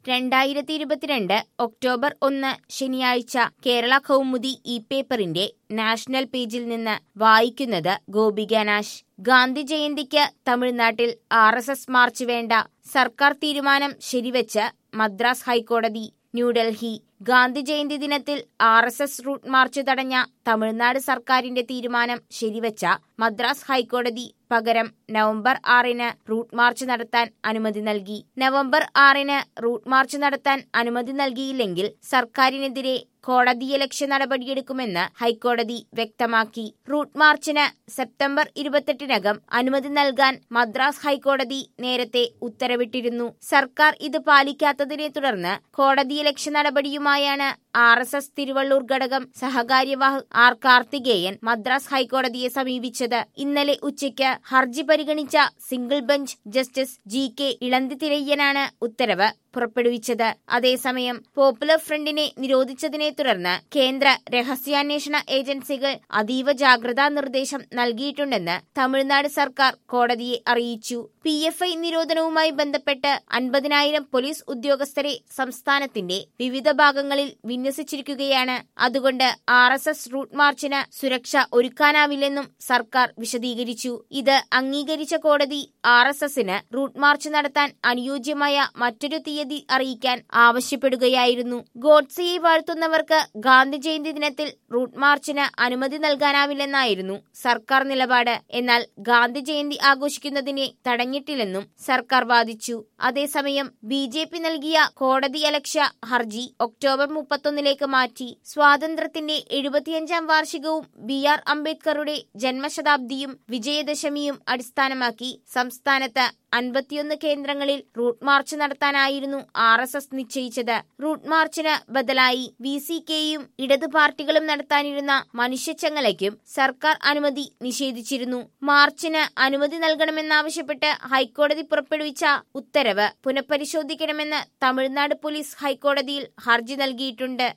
രണ്ടായിരത്തി ഇരുപത്തിരണ്ട് ഒക്ടോബർ ഒന്ന് ശനിയാഴ്ച കേരള കൗമുദി ഇ പേപ്പറിന്റെ നാഷണൽ പേജിൽ നിന്ന് വായിക്കുന്നത് ഗോപിക നാശ് ഗാന്ധി ജയന്തിക്ക് തമിഴ്നാട്ടിൽ ആർ എസ് എസ് മാർച്ച് വേണ്ട സർക്കാർ തീരുമാനം ശരിവെച്ച് മദ്രാസ് ഹൈക്കോടതി ന്യൂഡൽഹി ഗാന്ധി ജയന്തി ദിനത്തിൽ R S S route march തടഞ്ഞ തമിഴ്നാട് സർക്കാരിന്റെ തീരുമാനം ശരിവച്ച മദ്രാസ് ഹൈക്കോടതി പകരം നവംബർ ആറിന് റൂട്ട് മാർച്ച് നടത്താൻ അനുമതി നൽകി നവംബർ ആറിന് റൂട്ട് മാർച്ച് നടത്താൻ അനുമതി നൽകിയില്ലെങ്കിൽ സർക്കാരിനെതിരെ കോടതിയലക്ഷ്യ നടപടിയെടുക്കുമെന്ന് ഹൈക്കോടതി വ്യക്തമാക്കി റൂട്ട് മാർച്ചിന് സെപ്റ്റംബർ ഇരുപത്തെട്ടിനകം അനുമതി നൽകാൻ മദ്രാസ് ഹൈക്കോടതി നേരത്തെ ഉത്തരവിട്ടിരുന്നു സർക്കാർ ഇത് പാലിക്കാത്തതിനെ തുടർന്ന് കോടതിയലക്ഷ്യ നടപടിയുമായാണ് ആർ എസ് എസ് തിരുവള്ളൂർ ഘടകം സഹകാര്യവാഹ് ആർ കാർത്തികേയൻ മദ്രാസ് ഹൈക്കോടതിയെ സമീപിച്ചത് ഇന്നലെ ഉച്ചയ്ക്ക് ഹർജി പരിഗണിച്ച single bench justice G K ഇളന്തിത്തിരയ്യനാണ് ഉത്തരവ് പുറപ്പെടുവിച്ചത് അതേസമയം പോപ്പുലർ ഫ്രണ്ടിനെ നിരോധിച്ചതിനെ തുടർന്ന് കേന്ദ്ര രഹസ്യാന്വേഷണ ഏജൻസികൾ അതീവ ജാഗ്രതാ നിർദ്ദേശം നൽകിയിട്ടുണ്ടെന്ന് തമിഴ്നാട് സർക്കാർ കോടതിയെ അറിയിച്ചു പി എഫ് ഐ നിരോധനവുമായി ബന്ധപ്പെട്ട് അൻപതിനായിരം പോലീസ് ഉദ്യോഗസ്ഥരെ സംസ്ഥാനത്തിന്റെ വിവിധ ഭാഗങ്ങളിൽ വിന്യസിച്ചിരിക്കുകയാണ് അതുകൊണ്ട് ആർ എസ് എസ് റൂട്ട് മാർച്ചിന് സുരക്ഷ ഒരുക്കാനാവില്ലെന്നും സർക്കാർ വിശദീകരിച്ചു ഇത് അംഗീകരിച്ച കോടതി ആർ എസ് എസിന് റൂട്ട് മാർച്ച് നടത്താൻ അനുയോജ്യമായ മറ്റൊരു തീയതി അറിയിക്കാൻ ആവശ്യപ്പെടുകയായിരുന്നു ഗോഡ്സെയെ വാഴ്ത്തുന്നവർക്ക് ഗാന്ധി ജയന്തി ദിനത്തിൽ റൂട്ട് മാർച്ചിന് അനുമതി നൽകാനാവില്ലെന്നായിരുന്നു സർക്കാർ നിലപാട് എന്നാൽ ഗാന്ധി ജയന്തി ആഘോഷിക്കുന്നതിനെ തടഞ്ഞിട്ടില്ലെന്നും സർക്കാർ വാദിച്ചു അതേസമയം ബി ജെ പി നൽകിയ കോടതിയലക്ഷ്യ ഹർജി ഒക്ടോബർ മുപ്പത്തൊന്നിലേക്ക് മാറ്റി സ്വാതന്ത്ര്യത്തിന്റെ എഴുപത്തിയഞ്ചാം വാർഷികവും ബി ആർ അംബേദ്കറുടെ ജന്മശതാബ്ദിയും വിജയദശമിയും അടിസ്ഥാനമാക്കി സംസ്ഥാനത്ത് അൻപത്തിയൊന്ന് കേന്ദ്രങ്ങളിൽ റൂട്ട് മാർച്ച് നടത്താനായിരുന്നു ആർ എസ് എസ് നിശ്ചയിച്ചത് റൂട്ട് മാർച്ചിന് ബദലായി വി സി കെയും ഇടതു പാർട്ടികളും നടത്താനിരുന്ന മനുഷ്യച്ചങ്ങലയ്ക്കും സർക്കാർ അനുമതി നിഷേധിച്ചിരുന്നു മാർച്ചിന് അനുമതി നൽകണമെന്നാവശ്യപ്പെട്ട് ഹൈക്കോടതി പുറപ്പെടുവിച്ച ഉത്തരവ് പുനഃപരിശോധിക്കണമെന്ന് തമിഴ്നാട് പോലീസ് ഹൈക്കോടതിയിൽ ഹർജി നൽകിയിട്ടുണ്ട്